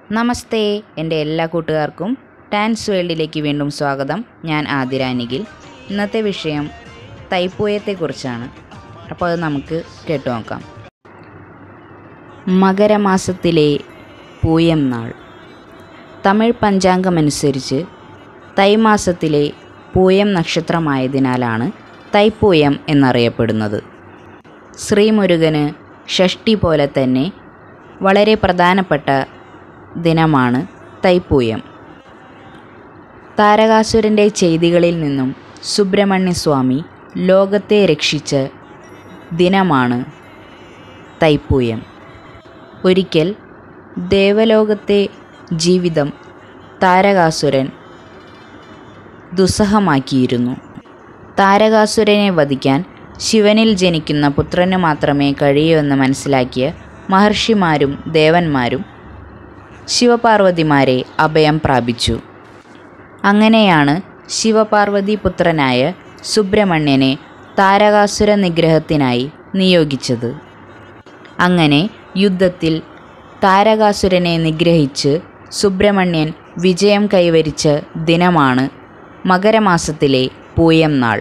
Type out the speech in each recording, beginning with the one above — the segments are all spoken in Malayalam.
നമസ്തേ എൻ്റെ എല്ലാ കൂട്ടുകാർക്കും ടാൻസ് വേൾഡിലേക്ക് വീണ്ടും സ്വാഗതം ഞാൻ ആതിര നിഖിൽ ഇന്നത്തെ വിഷയം തൈപ്പൂയത്തെക്കുറിച്ചാണ് അപ്പോൾ അത് നമുക്ക് കേട്ടു നോക്കാം മകരമാസത്തിലെ പൂയം നാൾ തമിഴ് പഞ്ചാംഗമനുസരിച്ച് തൈമാസത്തിലെ പൂയം നക്ഷത്രമായതിനാലാണ് തൈപ്പൂയം എന്നറിയപ്പെടുന്നത് ശ്രീമുരുകന് ഷഷ്ടി പോലെ തന്നെ വളരെ പ്രധാനപ്പെട്ട ദിനമാണ് തൈപ്പൂയം താരകാസുരൻ്റെ ചെയ്തികളിൽ നിന്നും സുബ്രഹ്മണ്യസ്വാമി ലോകത്തെ രക്ഷിച്ച ദിനമാണ് തൈപ്പൂയം ഒരിക്കൽ ദേവലോകത്തെ ജീവിതം താരകാസുരൻ ദുസ്സഹമാക്കിയിരുന്നു താരകാസുരനെ വധിക്കാൻ ശിവനിൽ ജനിക്കുന്ന പുത്രന് മാത്രമേ കഴിയൂ എന്ന് മനസ്സിലാക്കിയ മഹർഷിമാരും ദേവന്മാരും ശിവപാർവതിമാരെ അഭയം പ്രാപിച്ചു അങ്ങനെയാണ് ശിവപാർവതി പുത്രനായ സുബ്രഹ്മണ്യനെ താരകാസുര നിഗ്രഹത്തിനായി നിയോഗിച്ചത് അങ്ങനെ യുദ്ധത്തിൽ താരകാസുരനെ നിഗ്രഹിച്ച് സുബ്രഹ്മണ്യൻ വിജയം കൈവരിച്ച ദിനമാണ് മകരമാസത്തിലെ പൂയം നാൾ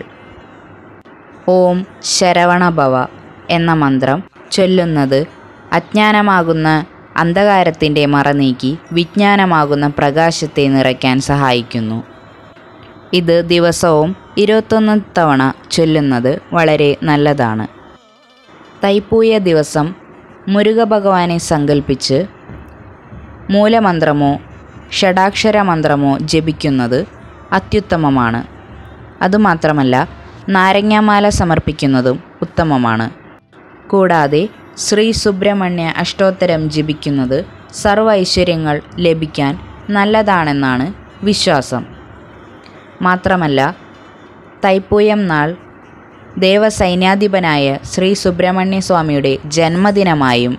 ഓം ശരവണഭവ എന്ന മന്ത്രം ചൊല്ലുന്നത് അജ്ഞാനമാകുന്ന അന്ധകാരത്തിൻ്റെ മറ നീക്കി വിജ്ഞാനമാകുന്ന പ്രകാശത്തെ നിറയ്ക്കാൻ സഹായിക്കുന്നു ഇത് ദിവസവും ഇരുപത്തൊന്ന് തവണ ചൊല്ലുന്നത് വളരെ നല്ലതാണ് തൈപ്പൂയ ദിവസം മുരുക ഭഗവാനെ സങ്കല്പിച്ച് മൂലമന്ത്രമോ ഷഡാക്ഷര മന്ത്രമോ ജപിക്കുന്നത് അത്യുത്തമമാണ് അതുമാത്രമല്ല നാരങ്ങാമാല സമർപ്പിക്കുന്നതും ഉത്തമമാണ് കൂടാതെ ശ്രീ സുബ്രഹ്മണ്യ അഷ്ടോത്തരം ജപിക്കുന്നത് സർവ്വ ഐശ്വര്യങ്ങൾ ലഭിക്കാൻ നല്ലതാണെന്നാണ് വിശ്വാസം മാത്രമല്ല തൈപ്പൂയം നാൾ ദേവസൈന്യാധിപനായ ശ്രീ സുബ്രഹ്മണ്യ സ്വാമിയുടെ ജന്മദിനമായും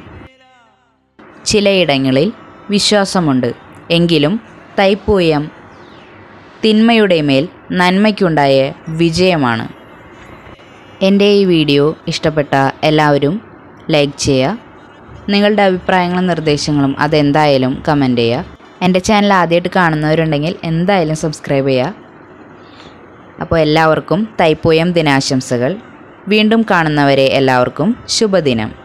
ചിലയിടങ്ങളിൽ വിശ്വാസമുണ്ട് എങ്കിലും തൈപ്പൂയം തിന്മയുടെ മേൽ നന്മയ്ക്കുണ്ടായ വിജയമാണ് എൻ്റെ ഈ വീഡിയോ ഇഷ്ടപ്പെട്ട എല്ലാവരും ലൈക്ക് ചെയ്യുക നിങ്ങളുടെ അഭിപ്രായങ്ങളും നിർദ്ദേശങ്ങളും അതെന്തായാലും കമൻറ്റ് ചെയ്യുക എൻ്റെ ചാനൽ ആദ്യമായിട്ട് കാണുന്നവരുണ്ടെങ്കിൽ എന്തായാലും സബ്സ്ക്രൈബ് ചെയ്യുക അപ്പോൾ എല്ലാവർക്കും തൈപ്പൂയം ദിനാശംസകൾ വീണ്ടും കാണുന്നവരെ എല്ലാവർക്കും ശുഭദിനം